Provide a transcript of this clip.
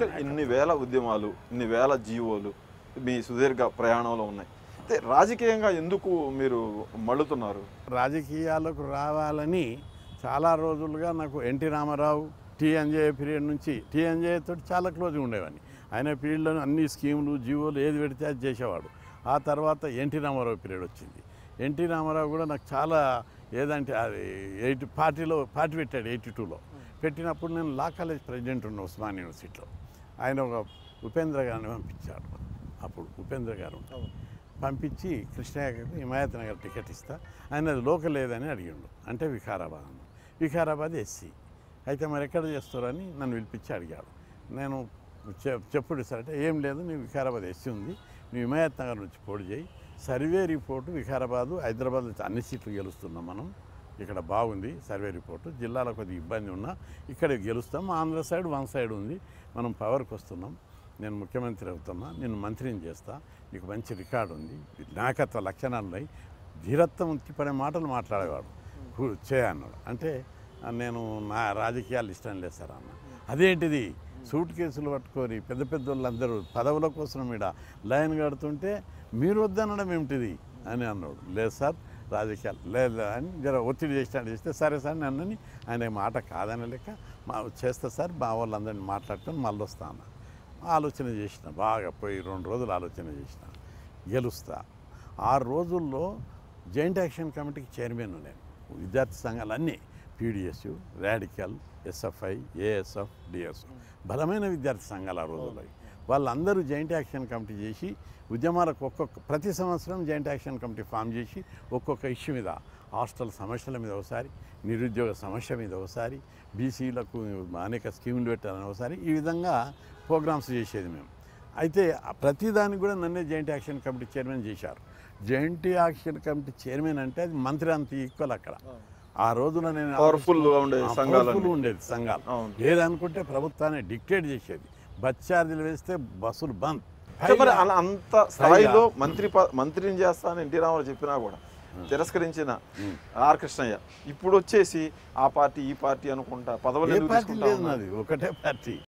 ఇన్ని వేల ఉద్యమాలు ఇన్ని వేల జీవోలు మీ సుదీర్ఘ ప్రయాణంలో ఉన్నాయి అయితే రాజకీయంగా ఎందుకు మీరు మళ్ళుతున్నారు రాజకీయాలకు రావాలని చాలా రోజులుగా నాకు ఎన్టీ రామారావు టీఎన్జే పీరియడ్ నుంచి టీఎన్జే తోటి చాలా క్లోజ్గా ఉండేవాడిని ఆయన పీరియడ్లో అన్ని స్కీములు జీవోలు ఏది పెడితే అది చేసేవాడు ఆ తర్వాత ఎన్టీ రామారావు పీరియడ్ వచ్చింది ఎన్టీ రామారావు కూడా నాకు చాలా ఏదంటే అది ఎయిటీ పార్టీలో పార్టీ పెట్టాడు ఎయిటీ టూలో పెట్టినప్పుడు నేను లా కాలేజ్ ప్రెసిడెంట్ ఉన్న ఉస్మాన్ యూనివర్సిటీలో ఆయన ఒక ఉపేంద్ర గారిని పంపించాడు అప్పుడు ఉపేంద్ర గారు పంపించి కృష్ణయ్యకి హిమాయత్ నగర్ టికెట్ ఇస్తా ఆయన అది లోకల్ లేదని అడిగిండు అంటే వికారాబాద్ అన్న వికారాబాద్ ఎస్సీ అయితే మరి ఎక్కడ చేస్తారని నన్ను పిలిపించి అడిగాడు నేను చె- చెప్పుడు సార్ అంటే ఏం లేదు నీ వికారాబాద్ ఎస్సీ ఉంది నువ్వు హిమాయత్ నగర్ నుంచి పోటీ చేయి సర్వే రిపోర్టు వికారాబాదు హైదరాబాద్ నుంచి అన్ని సీట్లు గెలుస్తున్నాం మనం ఇక్కడ బాగుంది సర్వే రిపోర్టు జిల్లాలో కొద్దిగా ఇబ్బంది ఉన్నా ఇక్కడ గెలుస్తాం ఆంధ్ర సైడ్ వన్ సైడ్ ఉంది మనం పవర్కి వస్తున్నాం నేను ముఖ్యమంత్రి అవుతున్నా నేను మంత్రిని చేస్తా నీకు మంచి రికార్డు ఉంది నాయకత్వ లక్షణాలు ఉన్నాయి ధీరత్వం ఉత్తిపడే మాటలు మాట్లాడేవాడు కూ- చే అన్నాడు అంటే "ఆ, నేను నా రాజకీయాలు ఇష్టం లేదు సార్ అన్న అదేంటిది సూట్ కేసులు పట్టుకొని పెద్ద పెద్ద వాళ్ళందరూ పదవుల కోసం ఈడ లైన్ కడుతుంటే మీరు వద్దనడం ఏమిటిది అని అన్నాడు లేదు సార్ రాజకీయాలు లేదు అని జర ఒత్తిడి చేసినట్టు చేస్తే సరే సార్ నన్నని ఆయన మాట కాదని లెక్క మా చేస్తా సార్ మా వాళ్ళందరినీ మాట్లాడుకొని మళ్ళీ వస్తాను ఆలోచన చేసిన బాగా పోయి రెండు రోజులు ఆలోచన చేసిన గెలుస్తా ఆరు రోజుల్లో జాయింట్ యాక్షన్ కమిటీకి చైర్మన్ నేను విద్యార్థి సంఘాలన్నీ PDS radical SFI ASF DS బలమైన విద్యార్థి సంఘాలు ఆ రోజుల్లో వాళ్ళందరూ జాయింట్ యాక్షన్ కమిటీ చేసి ఉద్యమాలకు ఒక్కొక్క ప్రతి సంవత్సరం జాయింట్ యాక్షన్ కమిటీ ఫామ్ చేసి ఒక్కొక్క ఇష్యూ మీద హాస్టల్ సమస్యల మీద ఒకసారి నిరుద్యోగ సమస్య మీద ఒకసారి బీసీలకు అనేక స్కీములు పెట్టాలని ఒకసారి ఈ విధంగా ప్రోగ్రామ్స్ చేసేది మేము అయితే ఆ ప్రతిదానికి కూడా నన్నే జాయింట్ యాక్షన్ కమిటీ చైర్మన్ చేశారు జాయింట్ యాక్షన్ కమిటీ చైర్మన్ అంటే అది మంత్రి అంత ఈక్వల్ అక్కడ ఆ రోజున నేను Powerful గా ఉండే ఆ, సంఘాలన్నీ. powerful ఉండేది సంఘాలు అవును. ఏదనుకుంటే ప్రభుత్వాన్ని డిక్టేట్ చేసేది బస్ ఛార్జీలు వేస్తే బస్సులు బంద్ అంటే మరి అలా అంత స్థాయిలో మంత్రి ప- మంత్రిని చేస్తానని ఎన్టీ రామారావు చెప్పినా కూడా తిరస్కరించిన ఆర్ కృష్ణయ్య ఇప్పుడు వచ్చేసి ఆ పార్టీ ఈ పార్టీ అనుకుంటా పదవులు ఏ ఎందుకు పార్టీ తీసుకుంటా లేదు ఉన్నారు? నాది ఒకటే పార్టీ